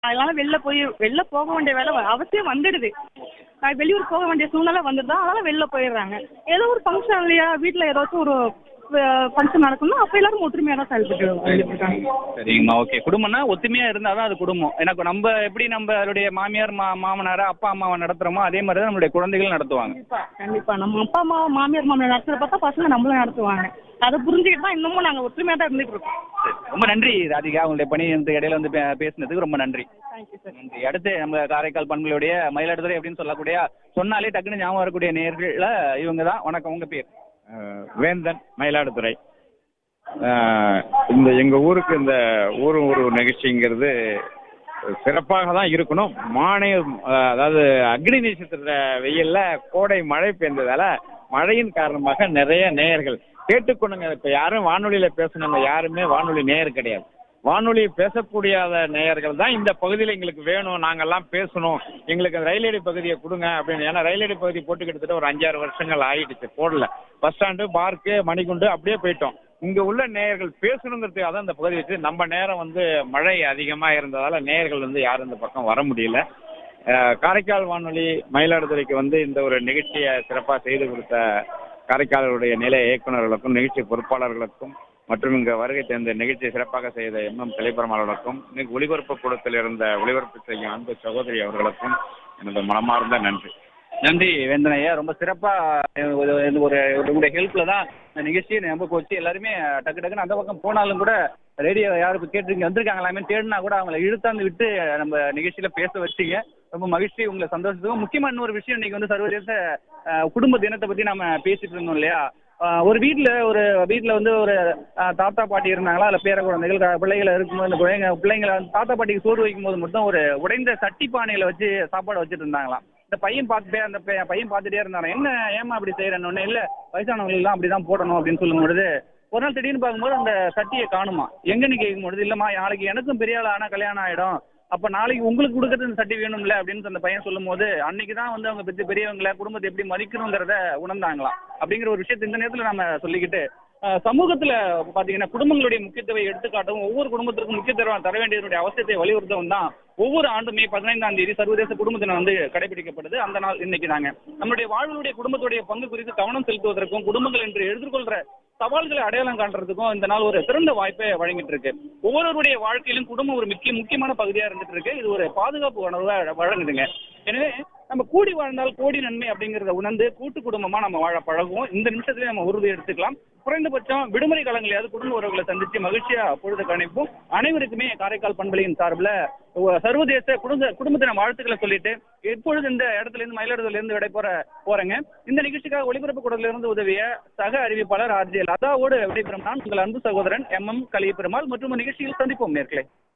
அதனால வெளில போய் வெளில போக வேண்டிய வேலை வ- அவசியம் வந்துடுது அஹ் வெளியூர் போக வேண்டிய சூழ்நிலை வந்துடுது அதனால வெளில போயிடுறாங்க ஏதோ ஒரு ஃபங்க்ஷன் இல்லையா வீட்டில் ஏதாச்சும் ஒரு ஃபங்க்ஷன் நடக்கணும்னா அப்போ எல்லாரும் ஒற்றுமையாக தான் செயல்பட்டு வந்துட்டு இருக்காங்க சரிங்கம்மா ஓகே குடும்பம்னா ஒத்துமையா இருந்தா தான் அது குடும்பம் எனக்கு நம்ம எப்படி நம்மளுடைய மாமியார் மா மாமனார அப்பா அம்மாவை நடத்துறோமோ அதே மாதிரி தான் நம்மளுடைய குழந்தைகள் நடத்துவாங்க கண்டிப்பா கண்டிப்பா நம்ம அப்பா அம்மா மாமியார் மாமியார் நடத்துறத பார்த்தா பசங்க நம்மளும் நடத்துவாங்க அதை புரிஞ்சுக்கிட்டு தான் இன்னமும் நாங்கள் ஒற்றுமையாக தான் இருந்துட்டு இருக்கோம் சரி, ரொம்ப நன்றி ராதிகா உங்களுடைய பணி இந்த இடையில வந்து பே- பேசுனதுக்கு ரொம்ப நன்றி தேங்க்யூ சார் நன்றி அடுத்து நம்ம காரைக்கால் பண்புகளுடைய மயிலாடுதுறை அப்படின்னு சொல்லக்கூடிய சொன்னாலே டக்குன்னு ஞாபகம் வரக்கூடிய நேர்கள்ல இவங்க தான் வணக்கம் உங்க பேர் அஹ் வேந்தன் மயிலாடுதுறை அஹ் இந்த எங்க ஊருக்கு இந்த ஊரு ஒரு நிகழ்ச்சிங்கிறது சிறப்பாக தான் இருக்கணும் மானியம் அஹ் அதாவது அக்னி நட்சத்திர வெயில்ல கோடை மழை பெய்ந்ததால மழையின் காரணமாக நிறைய நேயர்கள் கேட்டுக்கொண்டுங்க இப்ப யாரும் வானொலியில பேசணுங்க யாருமே வானொலி நேயர் கிடையாது வானொலி பேசக்கூடியாத நேயர்கள் தான் இந்த பகுதியில் எங்களுக்கு வேணும் நாங்கெல்லாம் பேசணும் எங்களுக்கு அந்த ரயிலடி பகுதியை கொடுங்க அப்படின்னு ஏன்னா ரயிலடி பகுதி போட்டு கிட்டத்தட்ட ஒரு அஞ்சாறு வருஷங்கள் ஆயிடுச்சு போடல பஸ் ஸ்டாண்டு பார்க்கு மணிகுண்டு அப்படியே போயிட்டோம் இங்க உள்ள நேயர்கள் பேசணுங்கிறதுக்காக தான் இந்த பகுதி வச்சு நம்ம நேரம் வந்து மழை அதிகமா இருந்ததால நேயர்கள் வந்து யாரும் இந்த பக்கம் வர முடியல அஹ் காரைக்கால் வானொலி மயிலாடுதுறைக்கு வந்து இந்த ஒரு நிகழ்ச்சியை சிறப்பாக செய்து கொடுத்த காரைக்காலுடைய நிலைய இயக்குநர்களுக்கும் நிகழ்ச்சி பொறுப்பாளர்களுக்கும் மற்றும் இங்கு வருகை தந்த நிகழ்ச்சியை சிறப்பாக செய்த எம் எம் தலைப்பெருமாளர்களுக்கும் இன்னைக்கு ஒளிபரப்பு கூடத்தில் இருந்த ஒளிபரப்பு செய்யும் அன்பு சகோதரி அவர்களுக்கும் எனது மனமார்ந்த நன்றி நன்றி வேந்தன் ஐயா ரொம்ப சிறப்பா அஹ், ஒரு ஒரு- ஒரு உங்களுடைய ஹெல்ப்ல தான் இந்த நிகழ்ச்சியை நம்ப வச்சு எல்லாருமே டக்கு டக்குன்னு அந்த பக்கம் போனாலும் கூட ரேடியோ யாருக்கு கேட்டு வந்திருக்காங்களாமே தேடினா கூட அவங்கள இழுத்தாந்து விட்டு நம்ம நிகழ்ச்சியில பேச வச்சீங்க ரொம்ப மகிழ்ச்சி உங்களை சந்தோஷத்துக்கும் முக்கியமா இன்னொரு விஷயம் இன்னைக்கு வந்து சர்வதேச அஹ், குடும்ப தினத்தை பத்தி நம்ம பேசிட்டு இருந்தோம் இல்லையா அஹ், ஒரு வீட்ல ஒரு வீட்ல வந்து ஒரு அஹ், தாத்தா பாட்டி இருந்தாங்களா இல்ல பேர குழந்தைகள் க- பிள்ளைகளை இருக்கும்போது இந்த பிள்ளைங்க பிள்ளைங்களை வந்து தாத்தா பாட்டிக்கு சோறு வைக்கும் போது மட்டும் ஒரு உடைந்த சட்டி பானையில வச்சு சாப்பாடு வச்சுட்டு இருந்தாங்களாம் இந்த பையன் பார்த்துட்டே அந்த பையன் பையன் பார்த்துட்டே இருந்தாராம் என்ன ஏமா அப்படி செய்யறேன்னு ஒண்ணு இல்ல வயசானவங்களுக்கு அப்படிதான் போடணும் அப்படின்னு சொல்லும் பொழுது ஒரு நாள் திடீர்னு பார்க்கும்போது அந்த சட்டியை காணுமா எங்கன்னு கேட்கும் பொழுது இல்லம்மா நாளைக்கு எனக்கும் பெரிய ஆள் ஆனா கல்யாணம் ஆயிடும் அப்ப நாளைக்கு உங்களுக்கு கொடுக்கறது இந்த சட்டி வேணும்ல அப்படின்னு அந்த பையன் சொல்லும் போது அன்னைக்கு தான் வந்து அவங்க பெரிய பெரியவங்களை குடும்பத்தை எப்படி மதிக்கணுங்கிறத உணர்ந்தாங்களாம் அப்படிங்கிற ஒரு விஷயத்தை இந்த நேரத்துல நம்ம சொல்லிக்கிட்டு அஹ், சமூகத்துல பாத்தீங்கன்னா குடும்பங்களுடைய முக்கியத்துவம் எடுத்துக்காட்டவும் ஒவ்வொரு குடும்பத்திற்கும் முக்கியத்துவம் தர வேண்டியதனுடைய அவசியத்தை வலியுறுத்தவும் தான் ஒவ்வொரு ஆண்டுமே பதினைந்தாம் தேதி சர்வதேச குடும்ப தினம் வந்து கடைபிடிக்கப்படுது அந்த நாள் இன்னைக்கு தாங்க நம்மளுடைய வாழ்வுடைய குடும்பத்துடைய பங்கு குறித்து கவனம் செலுத்துவதற்கும் குடும்பங்கள் என்று எதிர்கொள்ற சவால்களை அடையாளம் காண்றதுக்கும் இந்த நாள் ஒரு சிறந்த வாய்ப்பை வழங்கிட்டு இருக்கு ஒவ்வொருவருடைய வாழ்க்கையிலும் குடும்பம் ஒரு முக்கிய முக்கியமான பகுதியா இருந்துட்டு இருக்கு இது ஒரு பாதுகாப்பு உணர்வை வழங்குதுங்க எனவே நம்ம கூடி வாழ்ந்தால் கோடி நன்மை அப்படிங்கறத உணர்ந்து கூட்டு குடும்பமா நம்ம வாழ பழகுவோம் இந்த நிமிஷத்துல நம்ம உறுதி எடுத்துக்கலாம் குறைந்தபட்சம் விடுமுறை காலங்களையாவது குடும்ப உறவுகளை சந்திச்சு மகிழ்ச்சியா பொழுது கணிப்போம் அனைவருக்குமே காரைக்கால் பண்பலையின் சார்பில் சர்வதேச குடும்ப குடும்ப தின வாழ்த்துக்களை சொல்லிட்டு எப்பொழுது இந்த இடத்துல இருந்து மயிலாடுதுறையில இருந்து விடை போற போறேங்க இந்த நிகழ்ச்சிக்காக ஒளிபரப்பு கூடத்துல இருந்து உதவிய சக அறிவிப்பாளர் ஆர்ஜே லதாவோடு விடைபெறும் நான் உங்கள் அன்பு சகோதரன் எம் எம் கலிய பெருமாள் மற்றும் நிகழ்ச்சியில் சந்திப்போம் நேர்களே